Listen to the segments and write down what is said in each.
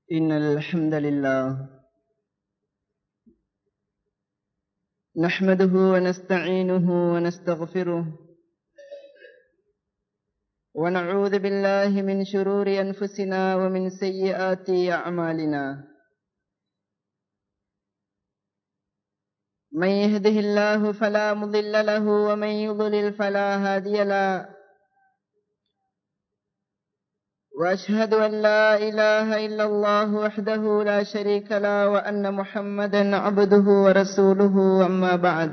إن الحمد لله نحمده ونستعينه ونستغفره ونعوذ بالله من شرور أنفسنا ومن سيئات أعمالنا من يهده الله فلا مضل له ومن يضلل فلا هادي له واشهد ان لا اله الا الله وحده لا شريك له وان محمدا عبده ورسوله اما بعد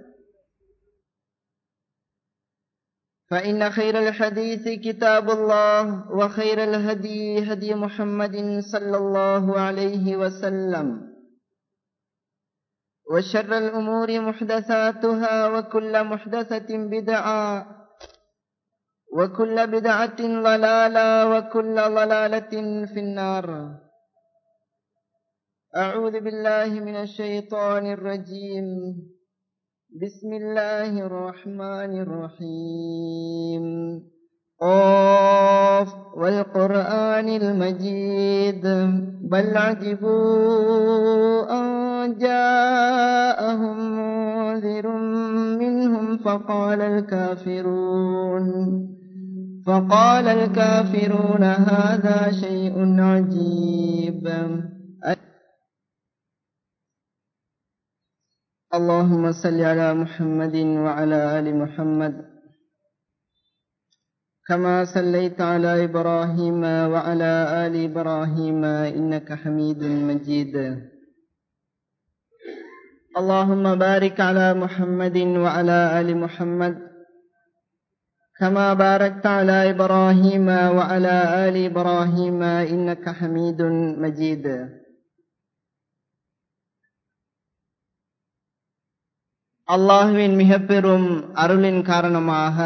فان خير الحديث كتاب الله وخير الهدي هدي محمد صلى الله عليه وسلم وشر الامور محدثاتها وكل محدثه بدعه وكل بدعة ضلالة وكل ضلالة في النار أعوذ بالله من الشيطان الرجيم بسم الله الرحمن الرحيم قاف والقرآن المجيد بل عجبوا أن جاءهم منذر منهم فقال الكافرون فقال الكافرون هذا شيء عجيب اللهم صل على محمد وعلى ال محمد كما صليت على ابراهيم وعلى ال ابراهيم انك حميد مجيد اللهم بارك على محمد وعلى ال محمد كما باركت على ابراهيم وعلى ال ابراهيم انك حميد مجيد அல்லாஹுவின் மிக பெரும் அருளின் காரணமாக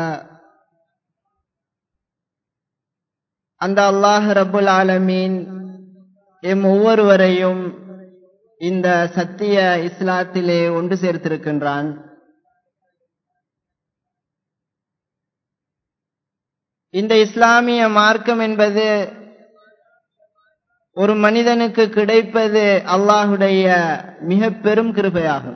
அந்த அல்லாஹ் ரபுல் ஆலமீன் எம் ஒவ்வொருவரையும் இந்த சத்திய இஸ்லாத்திலே ஒன்று சேர்த்திருக்கின்றான் இந்த இஸ்லாமிய மார்க்கம் என்பது ஒரு மனிதனுக்கு கிடைப்பது அல்லாஹுடைய மிக பெரும் கிருபையாகும்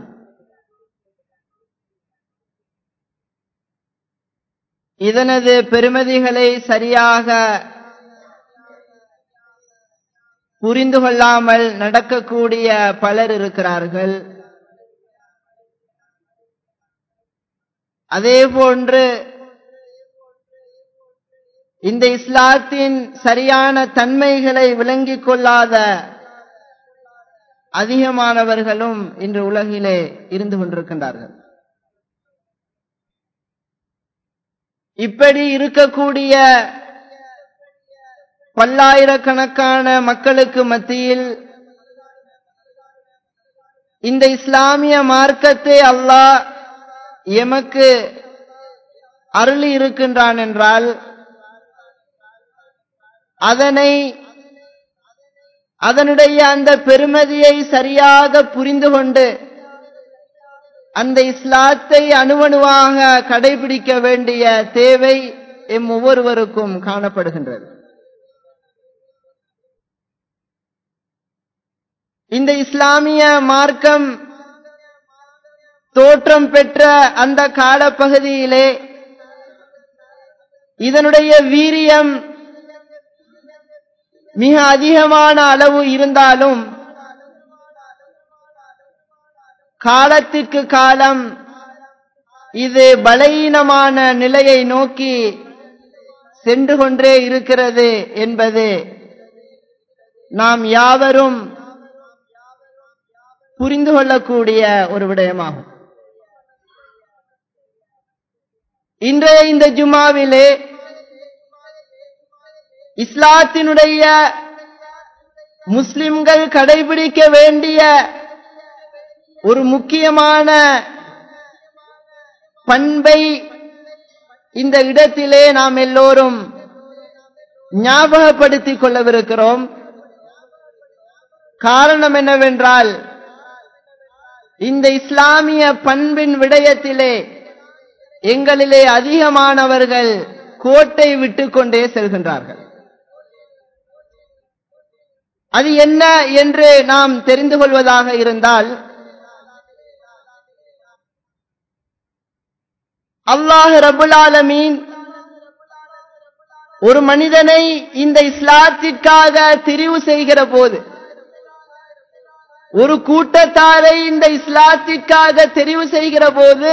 இதனது பெருமதிகளை சரியாக புரிந்து கொள்ளாமல் நடக்கக்கூடிய பலர் இருக்கிறார்கள் அதே போன்று இந்த இஸ்லாத்தின் சரியான தன்மைகளை விளங்கிக் கொள்ளாத அதிகமானவர்களும் இன்று உலகிலே இருந்து கொண்டிருக்கின்றார்கள் இப்படி இருக்கக்கூடிய பல்லாயிரக்கணக்கான மக்களுக்கு மத்தியில் இந்த இஸ்லாமிய மார்க்கத்தை அல்லாஹ் எமக்கு அருளி இருக்கின்றான் என்றால் அதனை அதனுடைய அந்த பெருமதியை சரியாக புரிந்து கொண்டு அந்த இஸ்லாத்தை அணுவணுவாக கடைபிடிக்க வேண்டிய தேவை எம் ஒவ்வொருவருக்கும் காணப்படுகின்றது இந்த இஸ்லாமிய மார்க்கம் தோற்றம் பெற்ற அந்த காலப்பகுதியிலே இதனுடைய வீரியம் மிக அதிகமான அளவு இருந்தாலும் காலத்திற்கு காலம் இது பலவீனமான நிலையை நோக்கி சென்று கொண்டே இருக்கிறது என்பது நாம் யாவரும் புரிந்து கொள்ளக்கூடிய ஒரு விடயமாகும் இன்றைய இந்த ஜுமாவிலே இஸ்லாத்தினுடைய முஸ்லிம்கள் கடைபிடிக்க வேண்டிய ஒரு முக்கியமான பண்பை இந்த இடத்திலே நாம் எல்லோரும் ஞாபகப்படுத்திக் கொள்ளவிருக்கிறோம் காரணம் என்னவென்றால் இந்த இஸ்லாமிய பண்பின் விடயத்திலே எங்களிலே அதிகமானவர்கள் கோட்டை விட்டுக் கொண்டே செல்கின்றார்கள் அது என்ன என்று நாம் தெரிந்து கொள்வதாக இருந்தால் அல்லாஹ் ரபுல் ஆலமீன் ஒரு மனிதனை இந்த இஸ்லாத்திற்காக தெரிவு செய்கிற போது ஒரு கூட்டத்தாரை இந்த இஸ்லாத்திற்காக தெரிவு செய்கிற போது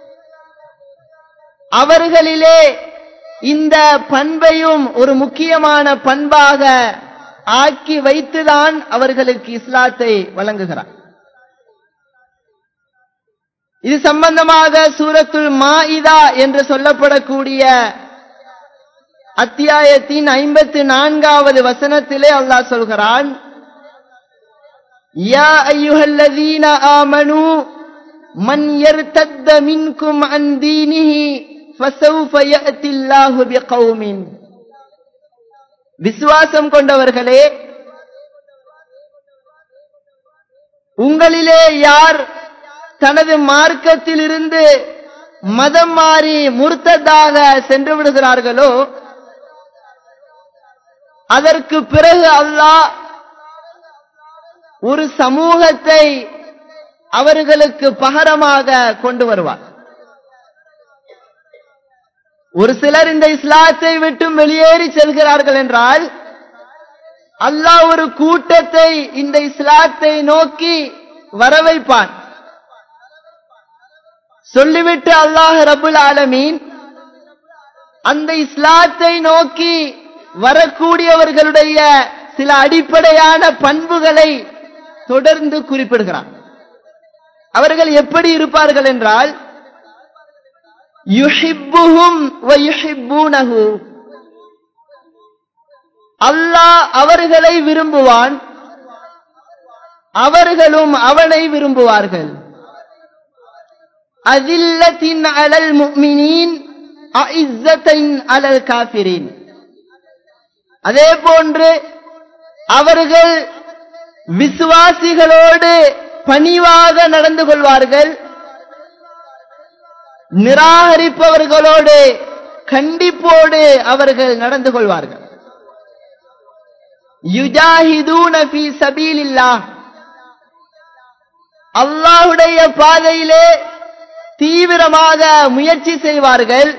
அவர்களிலே இந்த பண்பையும் ஒரு முக்கியமான பண்பாக ஆக்கி வைத்துதான் அவர்களுக்கு இஸ்லாத்தை வழங்குகிறார் இது சம்பந்தமாக சூரத்துல் மாஇதா என்று சொல்லப்படக்கூடிய அத்தியாயத்தின் ஐம்பத்தி நான்காவது வசனத்திலே அல்லாஹ் சொல்கிறான் யா ஐயுஹல்லதீன ஆமனு மன் யர்தத்த மின்கும் அன் தீனிஹி ஃபஸௌஃப யஅதி அல்லாஹு பிகௌமின் விசுவாசம் கொண்டவர்களே உங்களிலே யார் தனது மார்க்கத்திலிருந்து மதம் மாறி முர்த்ததாக சென்று விடுகிறார்களோ அதற்கு பிறகு அல்லாஹ் ஒரு சமூகத்தை அவர்களுக்கு பகரமாக கொண்டு வருவார் ஒரு சிலர் இந்த இஸ்லாத்தை விட்டு வெளியேறி செல்கிறார்கள் என்றால் அல்லாஹ் ஒரு கூட்டத்தை இந்த இஸ்லாத்தை நோக்கி வரவைப்பான் சொல்லிவிட்டு அல்லாஹ் ரபுல் ஆலமீன் அந்த இஸ்லாத்தை நோக்கி வரக்கூடியவர்களுடைய சில அடிப்படையான பண்புகளை தொடர்ந்து குறிப்பிடுகிறான் அவர்கள் எப்படி இருப்பார்கள் என்றால் யுஹிப்புஹும் வயுஹிப்பூனஹு அல்லாஹ் அவர்களை விரும்புவான் அவர்களும் அவனை விரும்புவார்கள் அதில்லத்தின் அலல் முக்மினின் அஇஸ்ஸத்தின் அலல் காஃபிரின் அதே போன்று அவர்கள் விசுவாசிகளோடு பணிவாக நடந்து கொள்வார்கள் நிராகரிப்பவர்களோடு கண்டிப்போடு அவர்கள் நடந்து கொள்வார்கள் யுஜாஹிதூன ஃபீ சபீலில்லாஹ் அல்லாஹ்வுடைய பாதையிலே தீவிரமாக முயற்சி செய்வார்கள்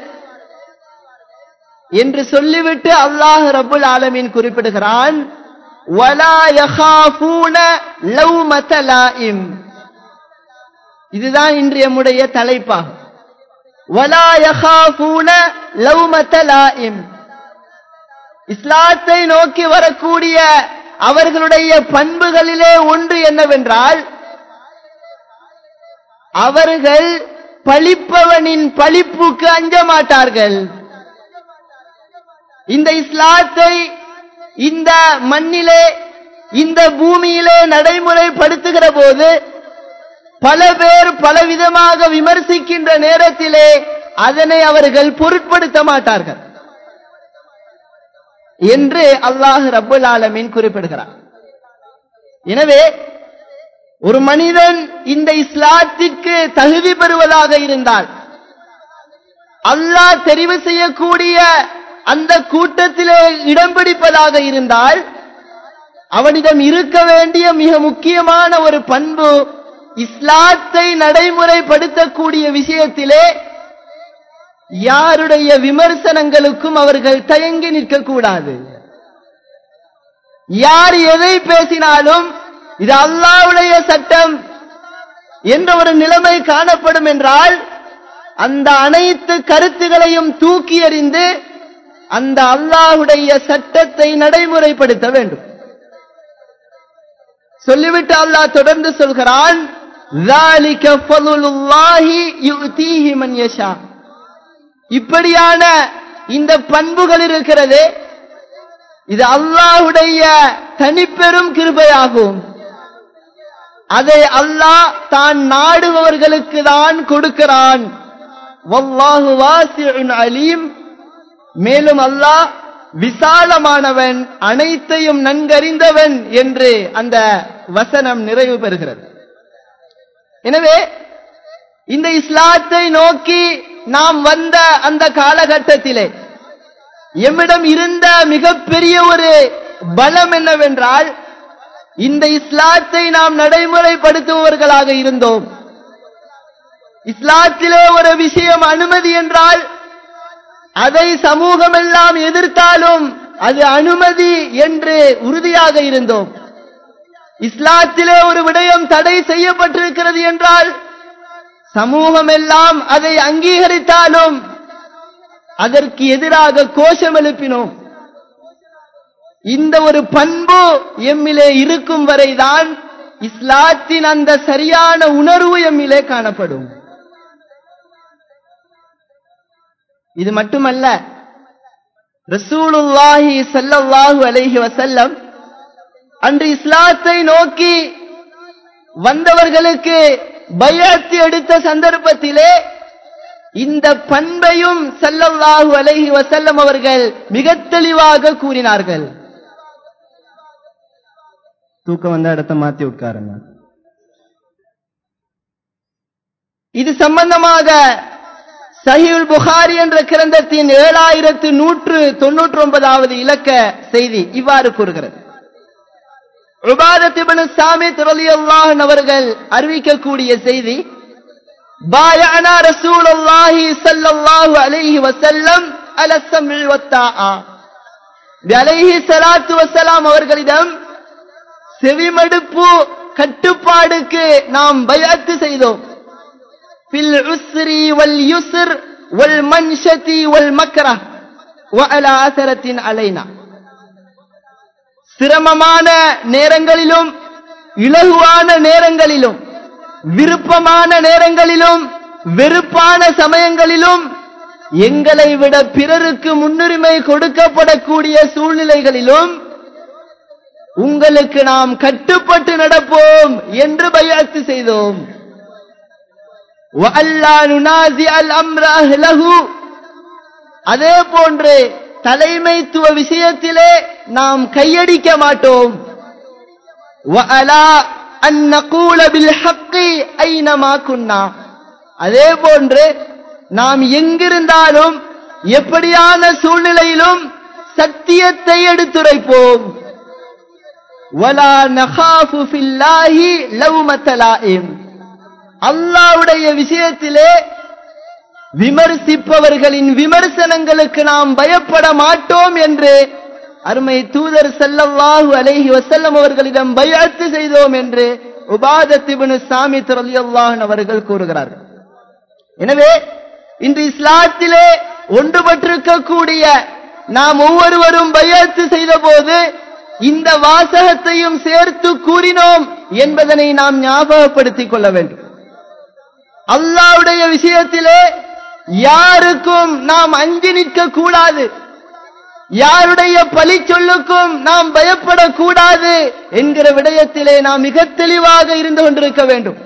என்று சொல்லிவிட்டு அல்லாஹ் ரபுல் ஆலமீன் குறிப்பிடுகிறான் வலா யஹாஃபூன லவ்மத லாயிம் இதுதான் இன்றைய முடைய தலைப்பாகும் வலா யஹாஃபூன லவ்மத லாயிம் இஸ்லாத்தை நோக்கி வரக்கூடிய அவர்களுடைய பண்புகளிலே ஒன்று என்னவென்றால் அவர்கள் பழிப்பவனின் பழிப்புக்கு அஞ்ச மாட்டார்கள் இந்த இஸ்லாத்தை இந்த மண்ணிலே இந்த பூமியிலே நடைமுறைப்படுத்துகிற போது பல பேர் பலவிதமாக விமர்சிக்கின்ற நேரத்திலே அதனை அவர்கள் பொருட்படுத்த மாட்டார்கள் என்று அல்லாஹ் ரப்புல் ஆலமீன் குறிப்பிடுகிறார் எனவே ஒரு மனிதன் இந்த இஸ்லாத்திற்கு தகுதி பெறுவதாக இருந்தால் அல்லாஹ் தெரிவு செய்யக்கூடிய அந்த கூட்டத்திலே இடம் பிடிப்பதாக இருந்தால் அவனிடம் இருக்க வேண்டிய மிக முக்கியமான ஒரு பண்பு இஸ்லாத்தை நடைமுறைப்படுத்தக்கூடிய விஷயத்திலே யாருடைய விமர்சனங்களுக்கும் அவர்கள் தயங்கி நிற்கக்கூடாது யார் எதை பேசினாலும் இது அல்லாவுடைய சட்டம் என்ற ஒரு நிலைமை காணப்படும் என்றால் அந்த அனைத்து கருத்துகளையும் தூக்கி எறிந்து அந்த அல்லாஹுடைய சட்டத்தை நடைமுறைப்படுத்த வேண்டும் சொல்லிவிட்டு அல்லாஹ் தொடர்ந்து சொல்கிறான் ذَلِكَ فَضْلُ اللَّهِ يُؤْتِيهِ مَنْ يَشَاءُ இப்படியான இந்த பண்புகள் இருக்கிறது இது அல்லாஹுடைய தனிப்பெரும் கிருபையாகும் அதை அல்லாஹ் தான் நாடுபவர்களுக்கு தான் கொடுக்கிறான் வல்லாஹு வாசிஉன் அலீம் மேலும் அல்லாஹ் விசாலமானவன் அனைத்தையும் நன்கறிந்தவன் என்று அந்த வசனம் நிறைவு பெறுகிறது எனவே இந்த இஸ்லாத்தை நோக்கி நாம் வந்த அந்த காலகட்டத்திலே எம்மிடம் இருந்த மிகப்பெரிய ஒரு பலம் என்னவென்றால் இந்த இஸ்லாத்தை நாம் நடைமுறைப்படுத்துபவர்களாக இருந்தோம் இஸ்லாத்திலே ஒரு விஷயம் அனுமதி என்றால் அதை சமூகம் எல்லாம் எதிர்த்தாலும் அது அனுமதி என்று உறுதியாக இருந்தோம் இஸ்லாத்திலே ஒரு விடயம் தடை செய்யப்பட்டிருக்கிறது என்றால் சமூகம் எல்லாம் அதை அங்கீகரித்தாலும் அதற்கு எதிராக கோஷம் எழுப்பினோம் இந்த ஒரு பண்பு எம்மிலே இருக்கும் வரைதான் இஸ்லாத்தின் அந்த சரியான உணர்வு எம்மிலே காணப்படும் இது மட்டுமல்ல ரசூலுல்லாஹி ஸல்லல்லாஹு அலைஹி வஸல்லம் அன்று இஸ்லாத்தை நோக்கி வந்தவர்களுக்கு பையத்து எடுத்த சந்தர்ப்பத்திலே இந்த பண்பையும் ஸல்லல்லாஹு அலைஹி வஸல்லம் அவர்கள் மிக தெளிவாக கூறினார்கள் தூக்கம் வந்த இடத்தை மாத்தி உட்காருங்க இது சம்பந்தமாக சஹீல் புகாரி என்ற கிரந்தத்தின் ஏழாயிரத்து நூற்று தொன்னூற்றி ஒன்பதாவது இலக்க செய்தி இவ்வாறு கூறுகிறது உபாதத்திபனு சாமி துரலியல்லாஹன் அவர்கள் அறிவிக்கக்கூடிய செய்தி பாயனா ரசூலுல்லாஹி ஸல்லல்லாஹு அலைஹி வஸல்லம் அல ஸம்இ வத்தாஆ அலைஹி ஸலாத்து வஸலாம் அவர்களிடம் செவிமடுப்பு கட்டுப்பாடுக்கு நாம் பயாத்து செய்தோம் பில் உஸ்ரி வல் யுஸ்ர் வல் மன்ஷதி வல் மக்ரா வஅலா அசரத்தின் அலைனா சிரமமான நேரங்களிலும் இலகுவான நேரங்களிலும் விருப்பமான நேரங்களிலும் வெறுப்பான சமயங்களிலும் எங்களை விட பிறருக்கு முன்னுரிமை கொடுக்கப்படக்கூடிய சூழ்நிலைகளிலும் உங்களுக்கு நாம் கட்டுப்பட்டு நடப்போம் என்று பயாத்து செய்தோம் அதே போன்று தலைமைத்துவ விஷயத்திலே நாம் கையடிக்க மாட்டோம் அதே போன்று நாம் எங்கிருந்தாலும் எப்படியான சூழ்நிலையிலும் சத்தியத்தை எடுத்துரைப்போம் வலா நகாஃபு ஃபில்லாஹி லவ்மத லாயிம் அல்லாஹ்வுடைய விஷயத்திலே விமர்சிப்பவர்களின் விமர்சனங்களுக்கு நாம் பயப்பட மாட்டோம் என்று அருமை தூதர் ஸல்லல்லாஹு அலைஹி வஸல்லம் அவர்களிடம் பைஅத்து செய்தோம் என்று உபாதத் இப்னு சாமித் ரலியல்லாஹு அன்ஹு அவர்கள் கூறுகிறார்கள் எனவே இன்று இஸ்லாத்திலே ஒன்றுபட்டிருக்கக்கூடிய நாம் ஒவ்வொருவரும் பைஅத்து செய்த போது இந்த வாசகத்தையும் சேர்த்து கூறினோம் என்பதனை நாம் ஞாபகப்படுத்திக் கொள்ள வேண்டும் அல்லாவுடைய விஷயத்திலே யாருக்கும் நாம் அஞ்சி நிற்க கூடாது யாருடைய பழி சொல்லுக்கும் நாம் பயப்படக்கூடாது என்கிற விடயத்திலே நாம் மிக தெளிவாக இருந்து கொண்டிருக்க வேண்டும்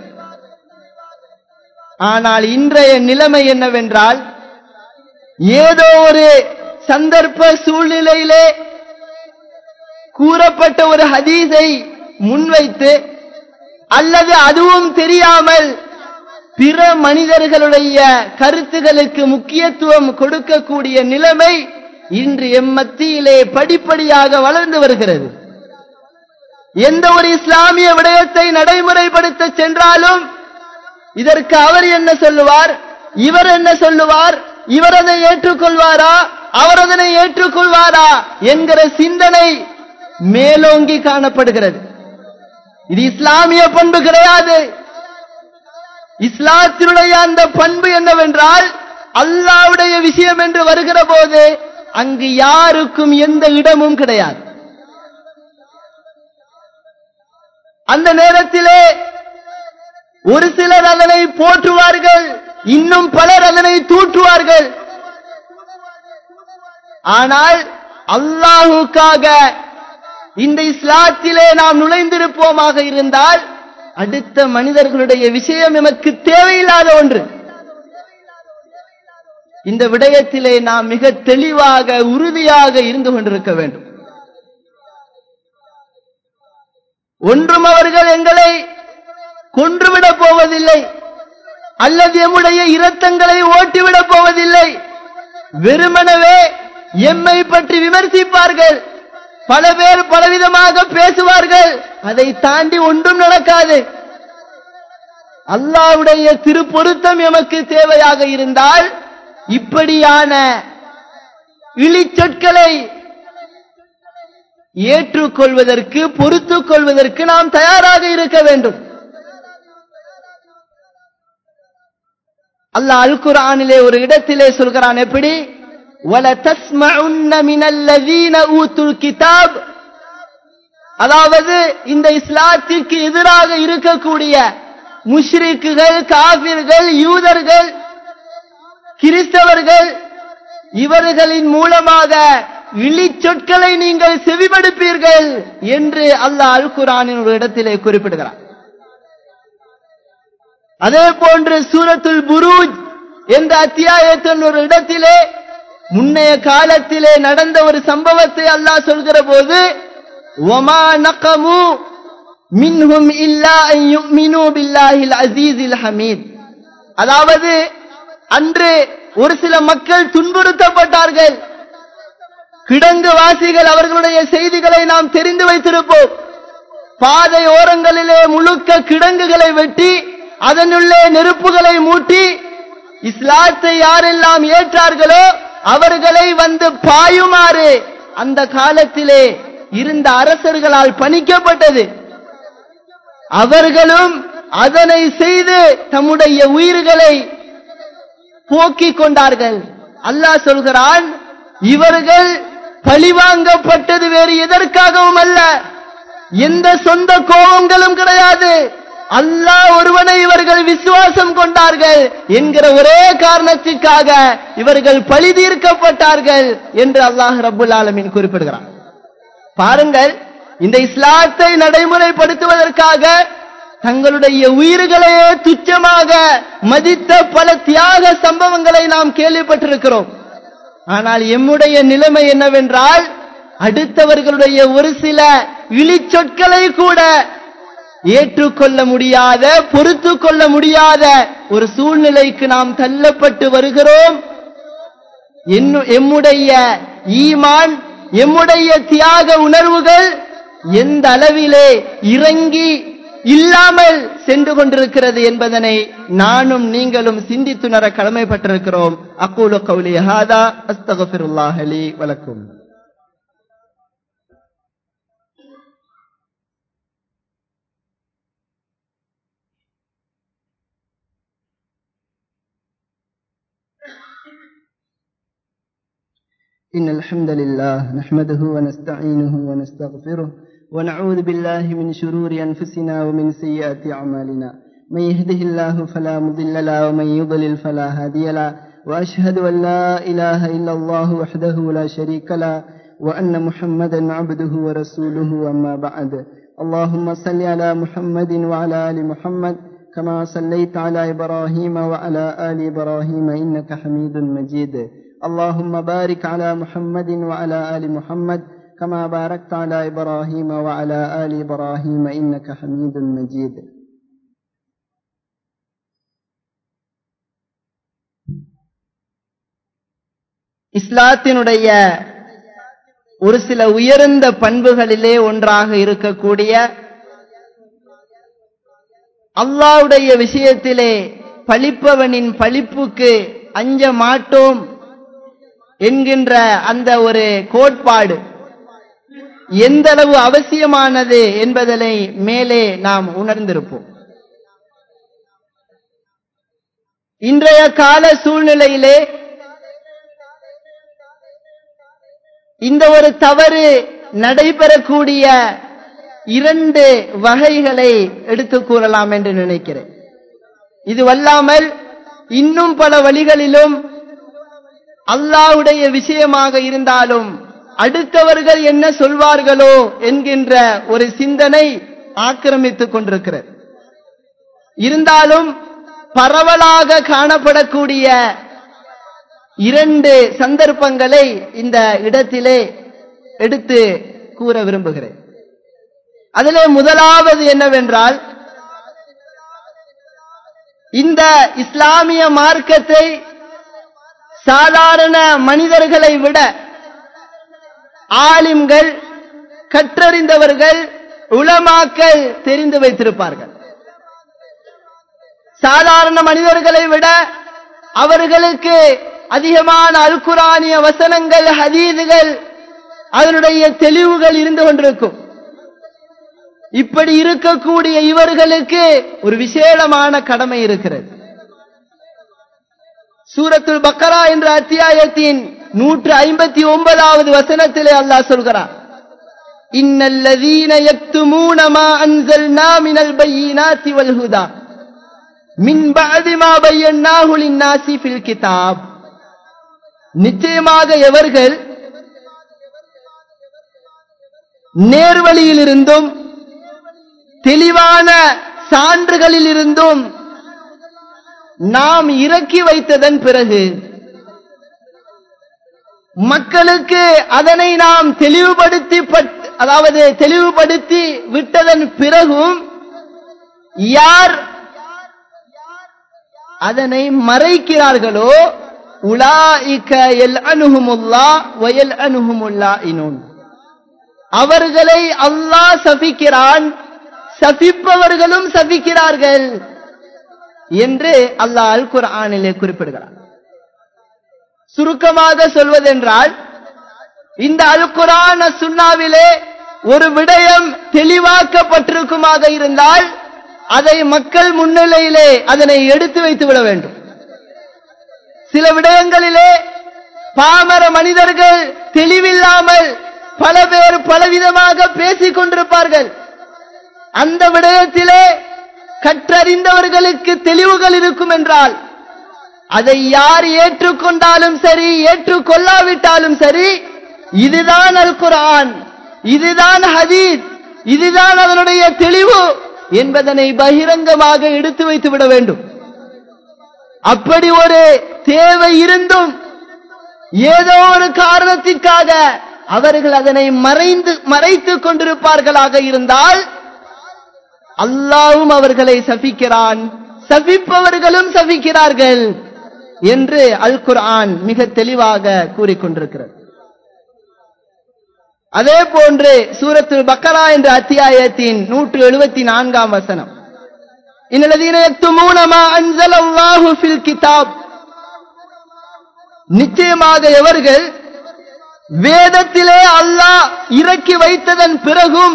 ஆனால் இன்றைய நிலைமை என்னவென்றால் ஏதோ ஒரு சந்தர்ப்ப சூழ்நிலையிலே கூறப்பட்ட ஒரு ஹதீஸை முன்வைத்து அல்லது அதுவும் தெரியாமல் பிற மனிதர்களுடைய கருத்துகளுக்கு முக்கியத்துவம் கொடுக்கக்கூடிய நிலைமை இன்று எம்மத்தியிலே படிப்படியாக வளர்ந்து வருகிறது எந்த ஒரு இஸ்லாமிய விடயத்தை நடைமுறைப்படுத்த சென்றாலும் இதற்கு அவர் என்ன சொல்லுவார் இவர் என்ன சொல்லுவார் இவர் அதை ஏற்றுக்கொள்வாரா அவர் அதனை ஏற்றுக்கொள்வாரா என்கிற சிந்தனை மேலோங்கி காணப்படுகிறது இது இஸ்லாமிய பண்பு கிடையாது இஸ்லாத்தினுடைய அந்த பண்பு என்னவென்றால் அல்லாவுடைய விஷயம் என்று வருகிற போது அங்கு யாருக்கும் எந்த இடமும் கிடையாது அந்த நேரத்திலே ஒரு சிலர் அதனை போற்றுவார்கள் இன்னும் பலர் அதனை தூற்றுவார்கள் ஆனால் அல்லாஹுக்காக இந்த இஸ்லாத்திலே நாம் நுழைந்திருப்போமாக இருந்தால் அடுத்த மனிதர்களுடைய விஷயம் எமக்கு தேவையில்லாத ஒன்று இந்த விடயத்திலே நாம் மிக தெளிவாக உறுதியாக இருந்து கொண்டிருக்க வேண்டும் ஒன்றும் அவர்கள் எங்களை கொன்றுவிடப் போவதில்லை அல்லது எம்முடைய இரத்தங்களை ஓட்டிவிடப் போவதில்லை வெறுமனவே எம்மை பற்றி விமர்சிப்பார்கள் பல பேர் பலவிதமாக பேசுவார்கள் அதை தாண்டி ஒன்றும் நடக்காது அல்லாவுடைய திருப்பொருத்தம் எமக்கு தேவையாக இருந்தால் இப்படியான இழிச்சொற்களை ஏற்றுக்கொள்வதற்கு பொறுத்துக் கொள்வதற்கு நாம் தயாராக இருக்க வேண்டும் அல்லாஹ் அல் குர்ஆனிலே ஒரு இடத்திலே சொல்கிறான் எப்படி وَلَتَسْمَعُنَّ مِنَ الَّذِينَ أُوتُوا الْكِتَابَ அதாவது இந்த இஸ்லாத்திற்கு எதிராக இருக்கக்கூடிய முஷ்ரிக்குகள் காபிர்கள் யூதர்கள் கிறிஸ்தவர்கள் இவர்களின் மூலமாக இழிச்சொற்களை நீங்கள் செவிமடுப்பீர்கள் என்று அல்லாஹ் அல் குரானின் ஒரு இடத்திலே குறிப்பிடுகிறார் அதே போன்று சூரத்துல் புரூஜ் என்ற அத்தியாயத்தின் ஒரு இடத்திலே முன்னைய காலத்திலே நடந்த ஒரு சம்பவத்தை அல்லாஹ் சொல்கிற போது ஒமா நகமு மின்ஹும் இல்லா அன் யுமினு பில்லாஹில் அசீஸில் ஹமீத் அதாவது அன்று ஒரு சில மக்கள் துன்புறுத்தப்பட்டார்கள் கிடங்கு வாசிகள் அவர்களுடைய செய்திகளை நாம் தெரிந்து வைத்திருப்போம் பாதை ஓரங்களிலே முழுக்க கிடங்குகளை வெட்டி அதனுள்ளே நெருப்புகளை மூட்டி இஸ்லாத்தை யாரெல்லாம் ஏற்றார்களோ அவர்களை வந்து பாயுமாறு அந்த காலத்திலே இருந்த அரசர்களால் பணிக்கப்பட்டது அவர்களும் அதனை செய்து தம்முடைய உயிர்களை போக்கிக் கொண்டார்கள் அல்லாஹ் சொல்கிறான் இவர்கள் பழிவாங்கப்பட்டது வேறு எதற்காகவும் அல்ல எந்த சொந்த கோபங்களும் கிடையாது அல்லாஹ் ஒருவனை இவர்கள் விசுவாசம் கொண்டார்கள் என்கிற ஒரே காரணத்திற்காக இவர்கள் பழி தீர்க்கப்பட்டார்கள் என்று அல்லாஹ் ரபுல் ஆலமின் குறிப்பிடுகிறான் பாருங்கள் இந்த இஸ்லாத்தை நடைமுறைப்படுத்துவதற்காக தங்களுடைய உயிர்களையே துச்சமாக மதித்த பல தியாக சம்பவங்களை நாம் கேள்விப்பட்டிருக்கிறோம் ஆனால் எம்முடைய நிலைமை என்னவென்றால் அடுத்தவர்களுடைய ஒரு சில இழிச்சொற்களை கூட ஏற்றுக்கொள்ள முடியாத பொறுத்து கொள்ள முடியாத ஒரு சூழ்நிலைக்கு நாம் தள்ளப்பட்டு வருகிறோம் எம்முடைய ஈமான் எம்முடைய தியாக உணர்வுகள் எந்த அளவிலே இறங்கி இல்லாமல் சென்று கொண்டிருக்கிறது என்பதனை நானும் நீங்களும் சிந்தித்துணர கடமைப்பட்டிருக்கிறோம் அக்கூலு கௌலி ஹாதா அஸ்தகபிருல்லாஹ் அலி வலக்கும் إن الحمد لله نحمده ونستعينه ونستغفره ونعوذ بالله من شرور أنفسنا ومن سيئات أعمالنا من يهده الله فلا مضل له ومن يضلل فلا هادي له وأشهد أن لا إله إلا الله وحده لا شريك له وأن محمدا عبده ورسوله أما بعد اللهم صل على محمد وعلى آل محمد كما صليت على إبراهيم وعلى آل إبراهيم إنك حميد مجيد اللهم بارك على محمد وعلى آل محمد كما باركت على إبراهيم وعلى آل إبراهيم إنك حميد مجيد இஸ்லாத்தினுடைய ஒரு சில உயர்ந்த பண்புகளிலே ஒன்றாக இருக்கக்கூடிய அல்லாவுடைய விஷயத்திலே பழிப்பவனின் பழிப்புக்கு அஞ்ச மாட்டோம் என்கின்ற அந்த ஒரு கோட்பாடு எந்த அளவு அவசியமானது என்பதனை மேலே நாம் உணர்ந்திருப்போம் இன்றைய கால சூழ்நிலையிலே இந்த ஒரு தவறு நடைபெறக்கூடிய இரண்டு வகைகளை எடுத்து கூறலாம் என்று நினைக்கிறேன் இது வல்லாமல் இன்னும் பல வழிகளிலும் அல்லாவுடைய விஷயமாக இருந்தாலும் அடுத்தவர்கள் என்ன சொல்வார்களோ என்கின்ற ஒரு சிந்தனை ஆக்கிரமித்துக் கொண்டிருக்கிறது இருந்தாலும் பரவலாக காணப்படக்கூடிய இரண்டு சந்தர்ப்பங்களை இந்த இடத்திலே எடுத்து கூற விரும்புகிறேன் அதிலே முதலாவது என்னவென்றால் இந்த இஸ்லாமிய மார்க்கத்தை சாதாரண மனிதர்களை விட ஆலிம்கள் கற்றறிந்தவர்கள் உலமாக்கள் தெரிந்து வைத்திருப்பார்கள் சாதாரண மனிதர்களை விட அவர்களுக்கு அதிகமான அல்குரானிய வசனங்கள் ஹதீதுகள் அதனுடைய தெளிவுகள் இருந்து கொண்டிருக்கும் இப்படி இருக்கக்கூடிய இவர்களுக்கு ஒரு விசேடமான கடமை இருக்கிறது சூரத்துல் பக்கரா என்ற அத்தியாயத்தின் நூற்று ஐம்பத்தி ஒன்பதாவது வசனத்திலே அல்லாஹ் சொல்கிறார் இன்னல்லதீன யக்துமூன மா அன்ஸல்னா மினல் பையினாத்தி வல் ஹுதா மின் பஅதி மா பையன்னாஹு லின்னாசி ஃபில் கிதாப் நிச்சயமாக எவர்கள் நேர்வழியிலிருந்தும் தெளிவான சான்றுகளில் இருந்தும் நாம் இறக்கி வைத்ததன் பிறகு மக்களுக்கு அதனை நாம் தெளிவுபடுத்தி அதாவது தெளிவுபடுத்தி விட்டதன் பிறகும் யார் அதனை மறைக்கிறார்களோ உலாஇக எல் அனுகுமுல்லா வயல் அனுகுமுல்லா இனூன் அவர்களை அல்லாஹ் சபிக்கிறான் சபிப்பவர்களும் சபிக்கிறார்கள் என்று அல்லாஹ் அல் குர்ஆனிலே குறிப்பிடுகிறார் சுருக்கமாக சொல்வதென்றால் இந்த அல் குரான் சுண்ணாவிலே ஒரு விடயம் தெளிவாக்கப்பட்டிருக்குமாக இருந்தால் அதை மக்கள் முன்னிலையிலே அதனை எடுத்து வைத்து விட வேண்டும் சில விடயங்களிலே பாமர மனிதர்கள் தெளிவில்லாமல் பல பேர் பலவிதமாக பேசிக் கொண்டிருப்பார்கள் அந்த விடயத்திலே கற்றறிந்தவர்களுக்கு தெளிவுகள் இருக்கும் என்றால் அதை யார் ஏற்றுக்கொண்டாலும் சரி ஏற்றுக்கொள்ளாவிட்டாலும் சரி இதுதான் அல் குரான் இதுதான் ஹதீஸ் இதுதான் அதனுடைய தெளிவு என்பதனை பகிரங்கமாக எடுத்து வைத்து விட வேண்டும் அப்படி ஒரு தேவை இருந்தும் ஏதோ ஒரு காரணத்திற்காக அவர்கள் அதனை மறைந்து மறைத்துக் கொண்டிருப்பார்களாக இருந்தால் அல்லாவும் அவர்களை சபிக்கிறான் சபிப்பவர்களும் சபிக்கிறார்கள் என்று அல் குர்ஆன் மிக தெளிவாக கூறிக்கொண்டிருக்கிறது அதே போன்று சூரத்து பக்கரா என்ற அத்தியாயத்தின் நூற்று எழுபத்தி நான்காம் வசனம் கிதாப் நிச்சயமாக எவர்கள் வேதத்திலே அல்லாஹ் இறக்கி வைத்ததன் பிறகும்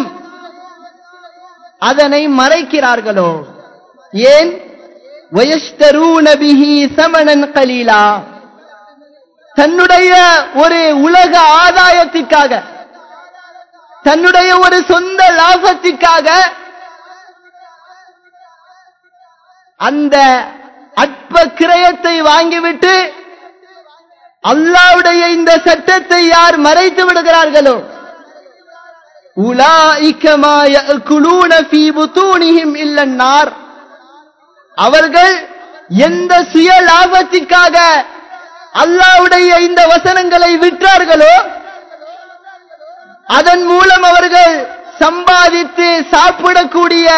அதனை மறைக்கிறார்களோ ஏன் வயஸ்தரூன பிஹி சமணன் கலீலா தன்னுடைய ஒரு உலக ஆதாயத்திற்காக தன்னுடைய ஒரு சொந்த லாபத்திற்காக அந்த அற்ப கிரயத்தை வாங்கிவிட்டு அல்லாவுடைய இந்த சட்டத்தை யார் மறைத்து விடுகிறார்களோ இல்லன்னார் அவர்கள் எந்த சுய லாபத்திற்காக அல்லாவுடைய இந்த வசனங்களை விற்றார்களோ அதன் மூலம் அவர்கள் சம்பாதித்து சாப்பிடக்கூடிய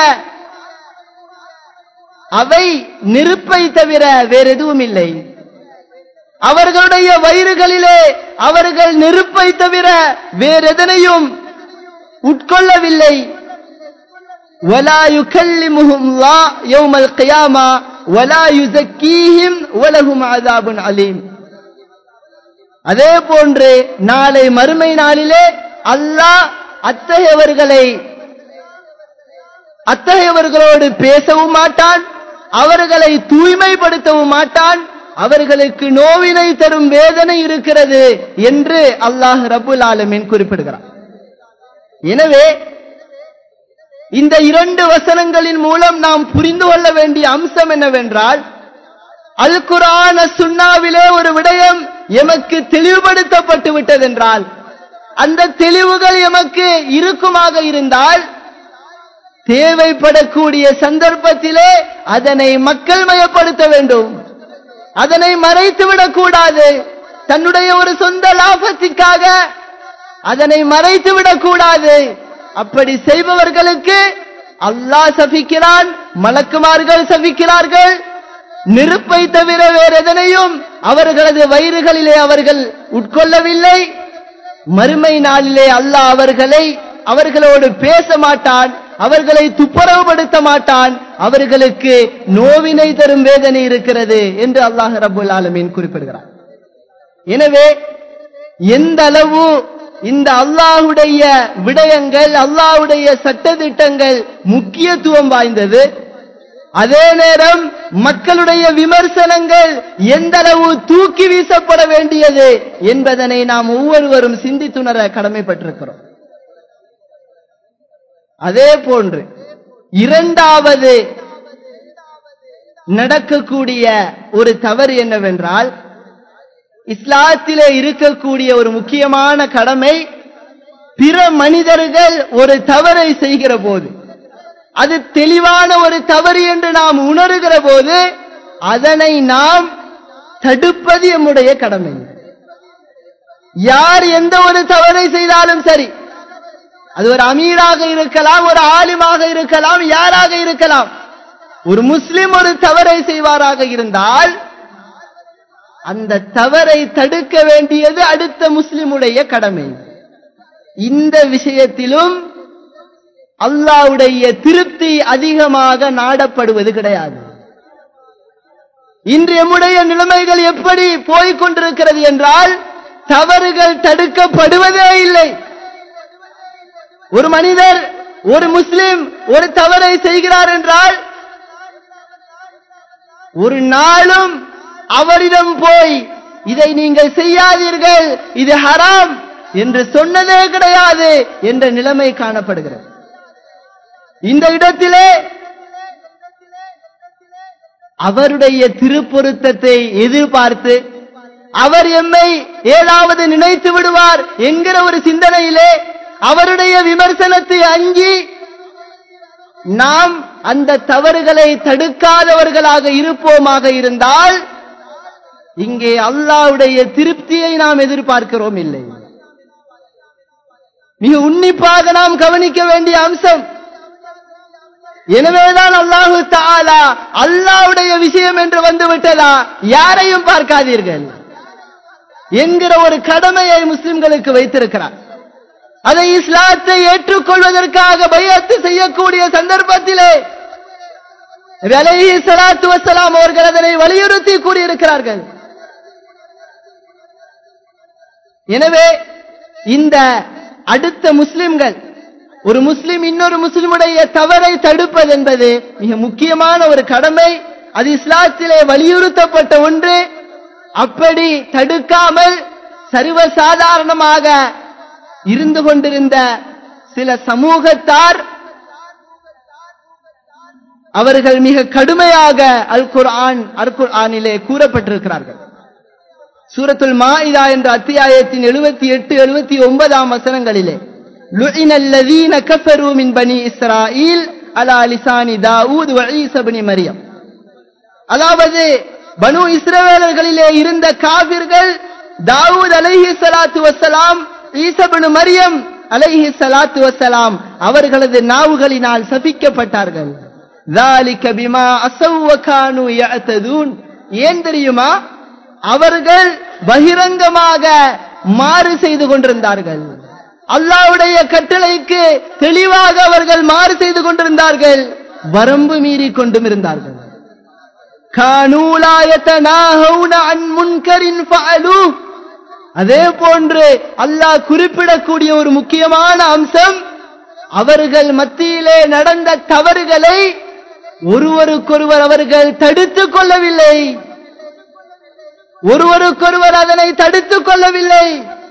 அவை நெருப்பை தவிர வேற எதுவும் இல்லை அவர்களுடைய வயிறுகளிலே அவர்கள் நெருப்பை தவிர வேறெதனையும் உட்கொள்ளவில்லை ولا يكلمهم الله يوم القيامة ولا يزكيهم ولهم عذاب عليم அதே போன்று நாளை மறுமை நாளிலே அல்லாஹ் அத்தகையவர்களை அத்தகையவர்களோடு பேசவும் மாட்டான் அவர்களை தூய்மைப்படுத்தவும் மாட்டான் அவர்களுக்கு நோவினை தரும் வேதனை இருக்கிறது என்று அல்லாஹ் ரபுல் ஆலமின் குறிப்பிடுகிறார் எனவே இந்த இரண்டு வசனங்களின் மூலம் நாம் புரிந்து கொள்ள வேண்டிய அம்சம் என்னவென்றால் அல் குரான சுண்ணாவிலே ஒரு விடயம் எமக்கு தெளிவுபடுத்தப்பட்டு விட்டதென்றால் அந்த தெளிவுகள் எமக்கு இருக்குமாக இருந்தால் தேவைப்படக்கூடிய சந்தர்ப்பத்திலே அதனை மக்கள் மயப்படுத்த வேண்டும் அதனை மறைத்து விடக்கூடாது தன்னுடைய ஒரு சொந்த லாபத்திற்காக அதனை மறைத்து விடக்கூடாது அப்படி செய்பவர்களுக்கு அல்லாஹ் சபிக்கிறான் மலக்குமார்கள் சபிக்கிறார்கள் நெருப்பை தவிர வேற எதனையும் அவர்களது வயிறுகளிலே அவர்கள் உட்கொள்ளவில்லை மறுமை நாளிலே அல்லாஹ் அவர்களை அவர்களோடு பேச மாட்டான் அவர்களை துப்புரவுபடுத்த மாட்டான் அவர்களுக்கு நோவினை தரும் வேதனை இருக்கிறது என்று அல்லாஹ் ரபுல் ஆலமீன் குறிப்பிடுகிறார் எனவே எந்த அளவு இந்த அல்லாஹுடைய விடயங்கள் அல்லாஹுடைய சட்டதிட்டங்கள் முக்கியத்துவம் வாய்ந்தது அதே நேரம் மக்களுடைய விமர்சனங்கள் எந்த அளவு தூக்கி வீசப்பட வேண்டியது என்பதனை நாம் ஒவ்வொருவரும் சிந்தித்துணர கடமைப்பட்டிருக்கிறோம் அதே போன்று இரண்டாவது நடக்கக்கூடிய ஒரு தவறு என்னவென்றால் இஸ்லாத்திலே இருக்கக்கூடிய ஒரு முக்கியமான கடமை பிற மனிதர்கள் ஒரு தவறை செய்கிற போது அது தெளிவான ஒரு தவறு என்று நாம் உணர்கிற போது அதனை நாம் தடுப்பது எம்முடைய கடமை யார் எந்த ஒரு தவறை செய்தாலும் சரி அது ஒரு அமீராக இருக்கலாம் ஒரு ஆலிமாக இருக்கலாம் யாராக இருக்கலாம் ஒரு முஸ்லிம் ஒரு தவறை செய்வாராக இருந்தால் அந்த தவறை தடுக்க வேண்டியது அடுத்த முஸ்லிமுடைய கடமை இந்த விஷயத்திலும் அல்லாவுடைய திருப்தி அதிகமாக நாடப்படுவது கிடையாது இன்று எம்முடைய நிலைமைகள் எப்படி போய்கொண்டிருக்கிறது என்றால் தவறுகள் தடுக்கப்படுவதே இல்லை ஒரு மனிதர் ஒரு முஸ்லிம் ஒரு தவறை செய்கிறார் என்றால் ஒரு நாளும் அவரிடம் போய் இதை நீங்கள் செய்யாதீர்கள் இது ஹராம் என்று சொன்னதே கிடையாது என்ற நிலைமை காணப்படுகிறது இந்த இடத்திலே அவருடைய திருப்பொருத்தத்தை எதிர்பார்த்து அவர் எம்மை ஏதாவது நினைத்து விடுவார் என்கிற ஒரு சிந்தனையிலே அவருடைய விமர்சனத்தை அஞ்சி நாம் அந்த தவறுகளை தடுக்காதவர்களாக இருப்போமாக இருந்தால் இங்கே அல்லாவுடைய திருப்தியை நாம் எதிர்பார்க்கிறோம் இல்லை மிக உன்னிப்பாக நாம் கவனிக்க வேண்டிய அம்சம் எனவேதான் அல்லாஹு தாலா அல்லாவுடைய விஷயம் என்று வந்துவிட்டதா யாரையும் பார்க்காதீர்கள் என்கிற ஒரு கடமையை முஸ்லிம்களுக்கு வைத்திருக்கிறார் அதை இஸ்லாத்தை ஏற்றுக்கொள்வதற்காக பயத்து செய்யக்கூடிய சந்தர்ப்பத்திலே அலைஹி ஸலாத்து வஸலாம் அவர்கள் அதனை வலியுறுத்தி கூறியிருக்கிறார்கள் எனவே இந்த அடுத்த முஸ்லிம்கள் ஒரு முஸ்லிம் இன்னொரு முஸ்லிமுடைய தவறை தடுப்பது என்பது மிக முக்கியமான ஒரு கடமை அது இஸ்லாத்திலே வலியுறுத்தப்பட்ட ஒன்று அப்படி தடுக்காமல் சர்வசாதாரணமாக இருந்து கொண்டிருந்த சில சமூகத்தார் அவர்கள் மிக கடுமையாக அல் குர்ஆன் அல் குர்ஆனிலே கூறப்பட்டிருக்கிறார்கள் சூரத்துல் மாஇதா என்ற அத்தியாயத்தின் எழுபத்தி எட்டு எழுபத்தி ஒன்பதாம் வசனங்களிலே لعن الذين كفروا من بني إسرائيل على لسان داود وعيسى بن مريم அதாவது பனு இஸ்ரவேலர்களிலே இருந்த காபிர்கள் தாவூத் அலைஹி ஸலாத்து வஸலாம் ஈசபனு மரியம் அலைஹி ஸலாத்து வஸலாம் அவர்களது நாவுகளினால் சபிக்கப்பட்டார்கள் ذَلِكَ بِمَا أَسَوْا وَكَانُوا يَعْتَدُونَ ஏன் தெரியுமா அவர்கள் பகிரங்கமாக மாறு செய்து கொண்டிருந்தார்கள் அல்லாவுடைய கட்டளைக்கு தெளிவாக அவர்கள் மாறு செய்து கொண்டிருந்தார்கள் வரம்பு மீறி கொண்டும் இருந்தார்கள் அதே போன்று அல்லாஹ் குறிப்பிடக்கூடிய ஒரு முக்கியமான அம்சம் அவர்கள் மத்தியிலே நடந்த தவறுகளை ஒருவருக்கொருவர் அவர்கள் தடுத்துக் கொள்ளவில்லை ஒருவருக்கொருவர் அதனை தடுத்துக் கொள்ளவில்லை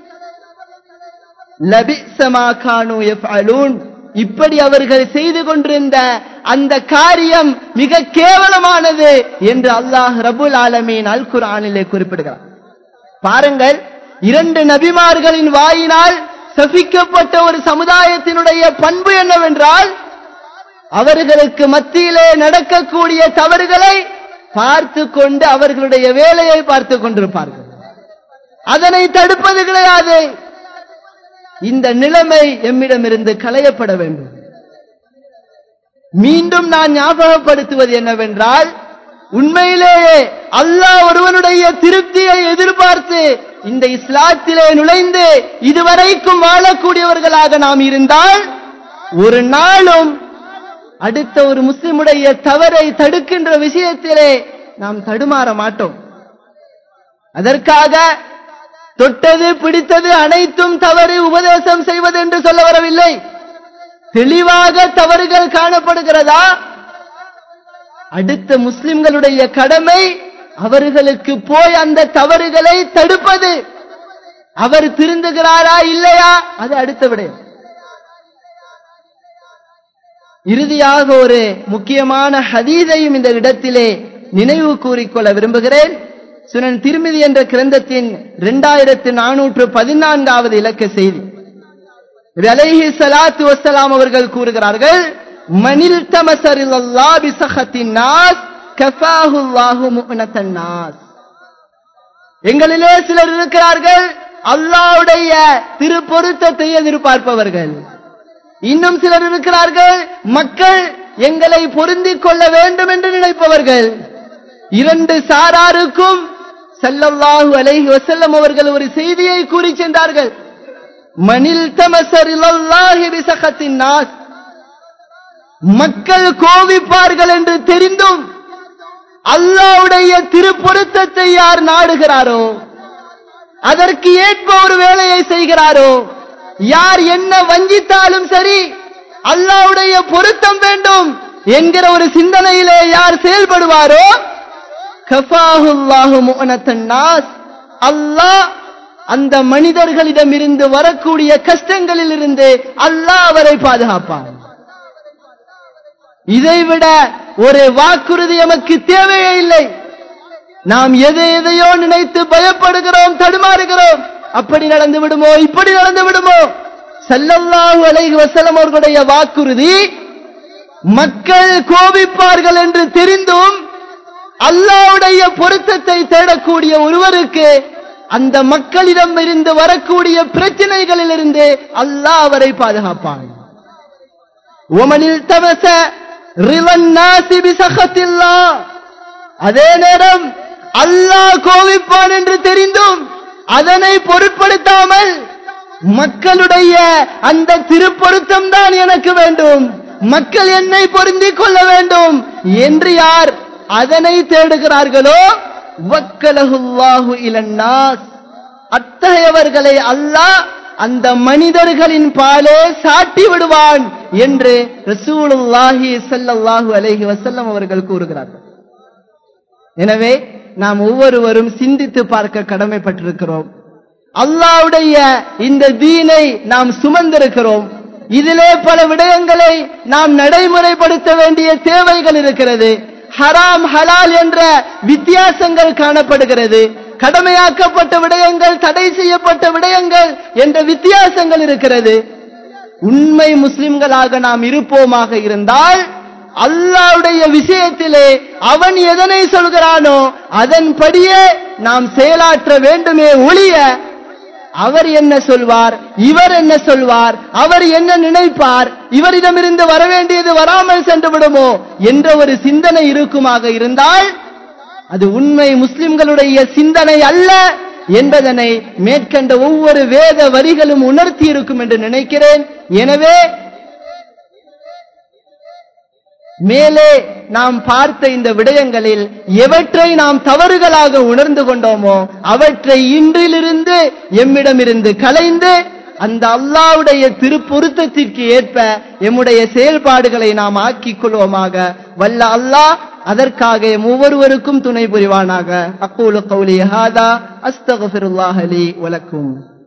இப்படி அவர்கள் செய்து கொண்டிருந்த அந்த காரியம் மிக கேவலமானது என்று அல்லாஹ் ரபுல் ஆலமீன் அல் குரானிலே குறிப்பிடுகிறார் பாருங்கள் இரண்டு நபிமார்களின் வாயினால் சபிக்கப்பட்ட ஒரு சமுதாயத்தினுடைய பண்பு என்னவென்றால் அவர்களுக்கு மத்தியிலே நடக்கக்கூடிய தவறுகளை பார்த்து கொண்டு அவர்களுடைய வேலையை பார்த்து கொண்டிருப்பார்கள் அதனை தடுப்பது கிடையாது இந்த நிலைமை எம்மிடமிருந்து களையப்பட வேண்டும் மீண்டும் நான் ஞாபகப்படுத்துவது என்னவென்றால் உண்மையிலேயே அல்லாஹ் ஒருவனுடைய திருப்தியை எதிர்பார்த்து இந்த இஸ்லாத்திலே நுழைந்து இதுவரைக்கும் வாழக்கூடியவர்களாக நாம் இருந்தால் ஒரு நாளும் அடுத்த ஒரு முஸ்லிமுடைய தவறை தடுக்கின்ற விஷயத்திலே நாம் தடுமாற மாட்டோம் அதற்காக தொட்டது பிடித்தது அனைத்தும் தவறு உபதேசம் செய்வது என்று சொல்ல வரவில்லை தெளிவாக தவறுகள் காணப்படுகிறதா அடுத்த முஸ்லிம்களுடைய கடமை அவர்களுக்கு போய் அந்த தவறுகளை தடுப்பது அவர் திருந்துகிறாரா இல்லையா அது அடுத்த விடயம் இறுதியாக ஒரு முக்கியமான ஹதீதையும் இந்த இடத்திலே நினைவு கூறிக்கொள்ள விரும்புகிறேன் சுனன் திருமிதி என்ற கிரந்தத்தின் இரண்டாயிரத்து நானூற்று பதினான்காவது இலக்க செய்தி அலைஹி சலாத்து வசலாம் அவர்கள் கூறுகிறார்கள் மனில் தமசரில்லா பிசஹத்தின் நாஸ் கஃபாஹுல்லாஹு முஅனத்தன் நாஸ் எங்களிலே சிலர் இருக்கிறார்கள் அல்லாஹ்வுடைய திருப்பொருத்தத்தை எதிர்பார்ப்பவர்கள் இன்னும் சிலர் இருக்கிறார்கள் மக்கள் எங்களை பொருந்திக் கொள்ள வேண்டும் என்று நினைப்பவர்கள் இரண்டு சாராருக்கும் ஸல்லல்லாஹு அலைஹி வஸல்லம் அவர்கள் ஒரு செய்தியை கூறி சென்றார்கள் மனில் தமசரில்லாஹி பிசஹத்தின் நாஸ் மக்கள் கோபிப்பார்கள் என்று தெரிந்தும் அல்லாவுடைய திருப்பொருத்தத்தை யார் நாடுகிறாரோ அதற்கு ஏற்ப ஒரு வேலையை செய்கிறாரோ யார் என்ன வஞ்சித்தாலும் சரி அல்லாவுடைய பொருத்தம் வேண்டும் என்கிற ஒரு சிந்தனையிலே யார் செயல்படுவாரோ கஃபாஹுல்லாஹு முஅனத்தன் நாஸ் அல்லாஹ் அந்த மனிதர்களிடமிருந்து வரக்கூடிய கஷ்டங்களில் இருந்து அல்லாஹ் அவரை பாதுகாப்பான் இதைவிட ஒரு வாக்குறுதி நமக்கு தேவையே இல்லை நாம் எதை எதையோ நினைத்து பயப்படுகிறோம் தடுமாறுகிறோம் அப்படி நடந்து விடுமோ இப்படி நடந்து விடுமோ சல்லல்லாஹு அலைஹி வஸல்லம் அவர்களுடைய வாக்குறுதி மக்கள் கோபிப்பார்கள் என்று தெரிந்தும் அல்லாவுடைய பொருத்தத்தை தேடக்கூடிய ஒருவருக்கு அந்த மக்களிடம் இருந்து வரக்கூடிய பிரச்சனைகளில் இருந்து அல்லாஹ் அவரை பாதுகாப்பான் ஒமனில் தவச அதே நேரம் அல்லாஹ் கோவிப்பான் என்று தெரிந்தும் அதனை பொருட்படுத்தாமல் மக்களுடைய அந்த திருப்பொருத்தம் தான் எனக்கு வேண்டும் மக்கள் என்னை பொருந்திக் கொள்ள வேண்டும் என்று யார் அதனை தேடுகிறார்களோ வக்கலகுல்லாஹு இலன்னாஸ் அத்தகையவர்களை அல்லாஹ் அந்த மனிதர்களின் பாலே சாட்டி விடுவான் என்று ரசூலுல்லாஹி ஸல்லல்லாஹு அலைஹி வஸல்லம் அவர்கள் கூறுகிறார்கள் எனவே நாம் ஒவ்வொருவரும் சிந்தித்து பார்க்க கடமைப்பட்டிருக்கிறோம் அல்லாவுடைய இந்த தீனை நாம் சுமந்திருக்கிறோம் இதிலே பல விடயங்களை நாம் நடைமுறைப்படுத்த வேண்டிய தேவைகள் இருக்கிறது ஹராம் ஹலால் என்ற வித்தியாசங்கள் காணப்படுகிறது கடமையாக்கப்பட்ட விடயங்கள் தடை செய்யப்பட்ட விடயங்கள் என்ற வித்தியாசங்கள் இருக்கிறது உண்மை முஸ்லிம்களாக நாம் இருப்போமாக இருந்தால் அல்லாவுடைய விஷயத்திலே அவன் எதனை சொல்கிறானோ அதன்படியே நாம் செயலாற்ற வேண்டுமே ஒழிய அவர் என்ன சொல்வார் இவர் என்ன சொல்வார் அவர் என்ன நினைப்பார் இவரிடமிருந்து வர வேண்டியது வராமல் சென்று விடுமோ என்ற ஒரு சிந்தனை இருக்குமாக இருந்தால் அது உண்மை முஸ்லிம்களுடைய சிந்தனை அல்ல என்பதனை மேற்கண்ட ஒவ்வொரு வேத வரிகளும் உணர்த்தி இருக்கும் என்று நினைக்கிறேன் எனவே மேலே நாம் பார்த்த இந்த விடயங்களில் எவற்றை நாம் தவறுகளாக உணர்ந்து கொண்டோமோ அவற்றை இன்றிலிருந்து எம்மிடமிருந்து கலைந்து அந்த அல்லாவுடைய திருப்பொருத்தத்திற்கு ஏற்ப எம்முடைய செயல்பாடுகளை நாம் ஆக்கிக் கொள்வோமாக வல்ல அல்லாஹ் அதற்காக எம் ஒவ்வொருவருக்கும் துணை புரிவானாக அக்கூல கௌலி ஹாதா அஸ்தகஃபிருல்லாஹ் லி வலக்கும்